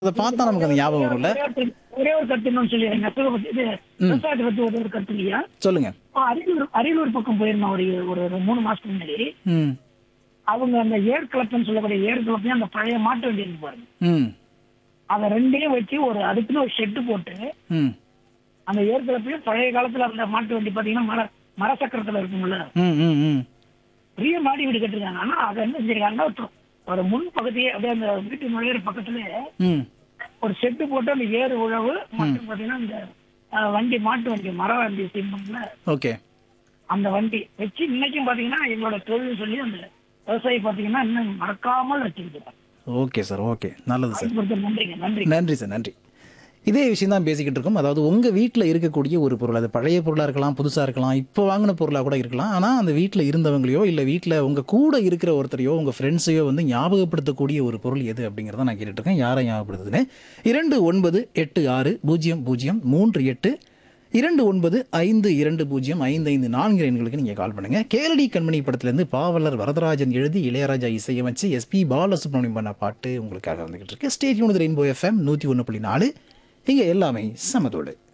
அதை பார்த்தா நமக்கு அந்த ஞாபகம் வரும்ல ஒரே ஒரு- ஒரே ஒரு கருத்து இன்னொன்னு சொல்லிடுறேன் நெசவு பத்தி இது விவசாயத்தை பத்தி ஒரு ஒரு கருத்து இல்லையா சொல்லுங்க இப்போ அரியலூர் அரியலூர் பக்கம் போயிருந்தோம் ஒரு ஒரு ஒரு மூணு மாசத்துக்கு முன்னாடி ம் அவங்க அந்த ஏர் கலப்பன்னு சொல்லக்கூடிய ஏர் கலப்பையும் அந்த பழைய மாட்டு வண்டி இருக்கு பாருங்க ம் அதை ரெண்டையும் வச்சு ஒரு அதுக்குன்னு ஒரு ஷெட்டு போட்டு ம் அந்த ஏர் கலப்பையும் பழைய காலத்துல அந்த மாட்டு வண்டி பாத்தீங்கன்னா மர மரசக்கரத்துல இருக்கும்ல ம் ம் ம் பெரிய மாடி வீடு கட்டிருக்காங்க ஆனா அதை என்ன செஞ்சிருக்காங்கன்னா ஒரு- ஒரு முன் பகுதியே அப்படியே அந்த வீட்டு நுழையிற பக்கத்துல ம் ஒரு செட்டு போட்டு அந்த ஏர் உழவு மற்றும் பாத்தீங்கன்னா இந்த அஹ், வண்டி மாட்டு வண்டி மர வண்டி சிம்பம்ல ஓகே அந்த வண்டி வச்சு இன்னைக்கும் பாத்தீங்கன்னா எங்களோட தொழில் சொல்லி அந்த விவசாயி பாத்தீங்கன்னா இன்னும் மறக்காமல் வச்சிருக்காங்க ஓகே சார் ஓகே நல்லது சார் அதுக்கு நன்றிங்க நன்றி நன்றி சார் நன்றி இதே விஷயம் தான் பேசிக்கிட்டு இருக்கோம் அதாவது உங்கள் வீட்டில் இருக்கக்கூடிய ஒரு பொருள் அது பழைய பொருளாக இருக்கலாம் புதுசாக இருக்கலாம் இப்போ வாங்கின பொருளாக கூட இருக்கலாம் ஆனால் அந்த வீட்டில் இருந்தவங்களையோ இல்லை வீட்டில் உங்கள் கூட இருக்கிற ஒருத்தரையோ உங்கள் ஃப்ரெண்ட்ஸையோ வந்து ஞாபகப்படுத்தக்கூடிய ஒரு பொருள் எது அப்படிங்கிறத நான் கேட்டுட்டு இருக்கேன் யாரை ஞாபகப்படுத்துதுன்னு இரண்டு ஒன்பது எட்டு ஆறு பூஜ்ஜியம் பூஜ்ஜியம் மூன்று எட்டு இரண்டு ஒன்பது ஐந்து இரண்டு பூஜ்ஜியம் ஐந்து ஐந்து நான்கு எண்களுக்கு நீங்கள் கால் பண்ணுங்கள் கேரடி கண்மணி படத்துலேருந்து பாவலர் வரதராஜன் எழுதி இளையராஜா இசையமைச்சு எஸ்பி பாலசுப்ரமணியம் பண்ண பாட்டு உங்களுக்காக வந்துகிட்டு இருக்கு ஸ்டேட் யூனிட் ரெயின்போ எஃப்எம் நூற்றி ஒன்று புள்ளி நாலு இங்கே எல்லாமே சமதோடு